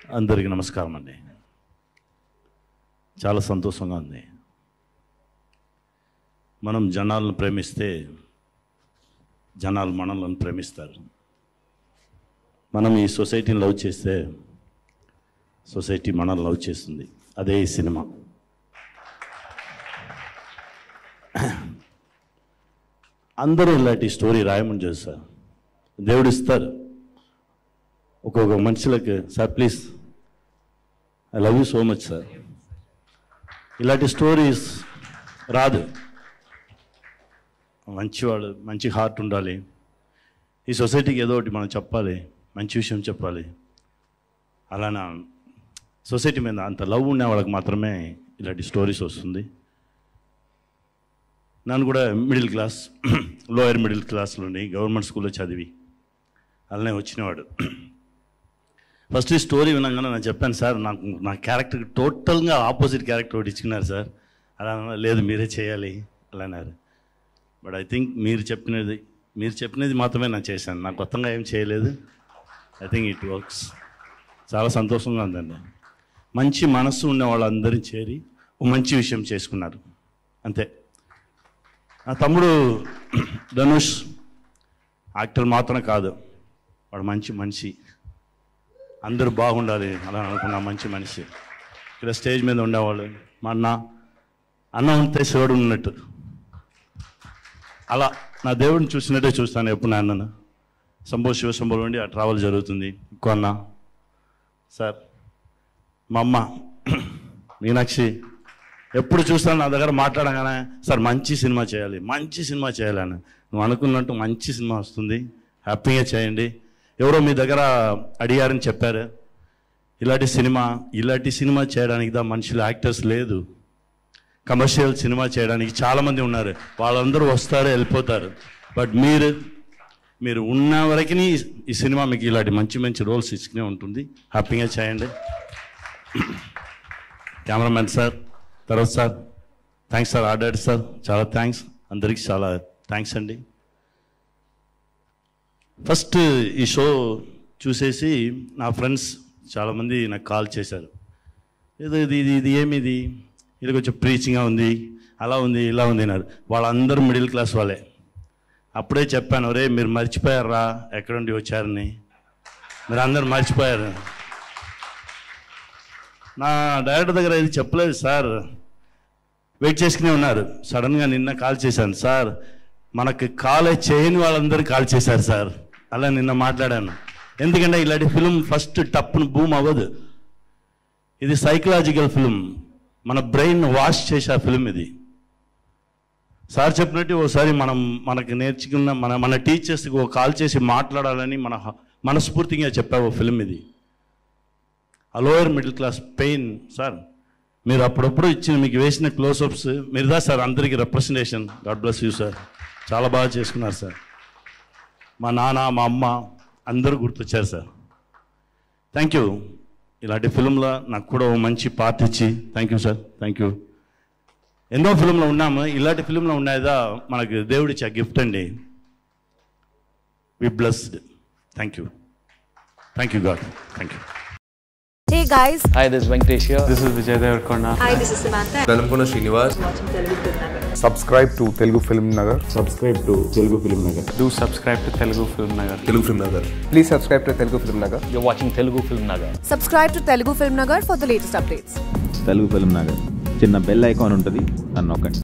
అందరికీ నమస్కారం అండి చాలా సంతోషంగా ఉంది మనం జనాలను ప్రేమిస్తే జనాలు మనల్ని ప్రేమిస్తారు మనం ఈ సొసైటీని లవ్ చేస్తే సొసైటీ మనల్ని లవ్ చేస్తుంది అదే ఈ సినిమా అందరూ ఇలాంటి స్టోరీ రాయమని చేస్తారు దేవుడు ఇస్తారు ఒక్కొక్క మనుషులకి sir please I love you so much sir ఇలాంటి స్టోరీస్ రాదు మంచివాడు మంచి హార్ట్ ఉండాలి ఈ సొసైటీకి ఏదో ఒకటి మనం చెప్పాలి మంచి విషయం చెప్పాలి అలానా సొసైటీ మీద అంత లవ్ ఉండే వాళ్ళకి మాత్రమే ఇలాంటి స్టోరీస్ వస్తుంది నన్ను కూడా మిడిల్ క్లాస్ లోయర్ మిడిల్ క్లాస్లోని గవర్నమెంట్ స్కూల్లో చదివి అలానే వచ్చినవాడు ఫస్ట్ ఈ స్టోరీ వినగానే నేను చెప్పాను సార్ నాకు నా క్యారెక్టర్ టోటల్గా ఆపోజిట్ క్యారెక్టర్ ఒకటి ఇచ్చుకున్నారు సార్ అలా అన్నా, లేదు మీరే చేయాలి అలా అన్నారు బట్ ఐ థింక్ మీరు చెప్పినది మీరు చెప్పినది మాత్రమే నేను చేశాను నాకు కొత్తగా ఏం చేయలేదు ఐ థింక్ ఇట్ వర్క్స్ చాలా సంతోషంగా ఉందండి మంచి మనస్సు ఉన్న వాళ్ళందరినీ చేరి ఓ మంచి విషయం చేసుకున్నారు అంతే నా తమ్ముడు ధనుష్ యాక్టర్ మాత్రం కాదు వాడు మంచి మనిషి అందరూ బాగుండాలి అలా అనుకున్న మంచి మనిషి ఇక్కడ స్టేజ్ మీద ఉండేవాళ్ళు మా అన్న అన్న ఉంటే శివుడు ఉన్నట్టు అలా నా దేవుడిని చూసినట్టే చూస్తాను ఎప్పుడు నా అన్నను శంభో శివ శంభోలో ఉండి ఆ ట్రావెల్ జరుగుతుంది ఇంకో అన్న సార్ మా అమ్మ మీనాక్షి ఎప్పుడు చూస్తాను నా దగ్గర మాట్లాడగానే సార్ మంచి సినిమా చేయాలి మంచి సినిమా చేయాలని నువ్వు అనుకున్నట్టు మంచి సినిమా వస్తుంది హ్యాపీగా చేయండి ఎవరో మీ దగ్గర అడిగారని చెప్పారు ఇలాంటి సినిమా ఇలాంటి సినిమా చేయడానికి దా మనుషులు యాక్టర్స్ లేదు కమర్షియల్ సినిమా చేయడానికి చాలామంది ఉన్నారు వాళ్ళందరూ వస్తారు వెళ్ళిపోతారు బట్ మీరు మీరు ఉన్న వరకు ఈ సినిమా మీకు ఇలాంటి మంచి మంచి రోల్స్ ఇచ్చుకునే ఉంటుంది హ్యాపీగా చేయండి కెమెరామెన్ సార్ తర్వాత sir thanks sir order sir చాలా థ్యాంక్స్ అందరికీ చాలా థ్యాంక్స్ అండి ఫస్ట్ ఈ షో చూసేసి నా ఫ్రెండ్స్ చాలామంది నాకు కాల్ చేశారు ఏదో ఇది ఇది ఇది ఏమిది ఇది కొంచెం ప్రీచింగ్గా ఉంది అలా ఉంది ఇలా ఉంది అన్నారు వాళ్ళందరూ మిడిల్ క్లాస్ వాళ్ళే అప్పుడే చెప్పాను రే మీరు మర్చిపోయారా ఎక్కడ నుండి వచ్చారని మీరు అందరు మర్చిపోయారు నా డైరెక్టర్ దగ్గర ఇది చెప్పలేదు సార్ వెయిట్ చేసుకునే ఉన్నారు సడన్గా నిన్న కాల్ చేశాను సార్ మనకి కాల్ చేయని వాళ్ళందరూ కాల్ చేశారు సార్ అలా నిన్న మాట్లాడాను ఎందుకంటే ఇలాంటి ఫిలిం ఫస్ట్ టప్ను బూమ్ అవ్వదు ఇది సైకలాజికల్ ఫిలిం మన బ్రెయిన్ వాష్ చేసే ఫిలిం ఇది సార్ చెప్పినట్టు ఓసారి మనం మనకి నేర్చుకున్న మన మన టీచర్స్కి ఒక కాల్ చేసి మాట్లాడాలని మన హ- మనస్ఫూర్తిగా చెప్పా ఓ ఫిలిం ఇది ఆ lower middle class pain sir మీరు అప్పుడప్పుడు ఇచ్చిన మీకు వేసిన క్లోజప్స్ మీరుదా సార్ అందరికీ representation God bless you sir చాలా బాగా చేసుకున్నారు సార్ మా నాన్న మా అమ్మ అందరూ గుర్తొచ్చారు సార్ థ్యాంక్ యూ ఇలాంటి ఫిలింలో నాకు కూడా ఓ మంచి పార్ట్ ఇచ్చి thank you sir thank you ఎన్నో ఫిలింలో ఉన్నాము ఇలాంటి ఫిలింలో ఉన్నాయిదా మనకు దేవుడిచ్చే గిఫ్ట్ అండి we blessed thank you thank you God thank you Hey guys, Hi, this is Venkatesh here. This is Vijay Devarkonda. hi, this is Samantha. Velankonda Srinivas subscribe to Telugu Film Nagar. Do subscribe to Telugu Film Nagar. Telugu Film Nagar Please subscribe to Telugu Film Nagar. You're watching Telugu Film Nagar. Subscribe to Telugu Film Nagar for the latest updates. Telugu Film Nagar చిన్న bell icon ఉంటుంది అని నొక్కండి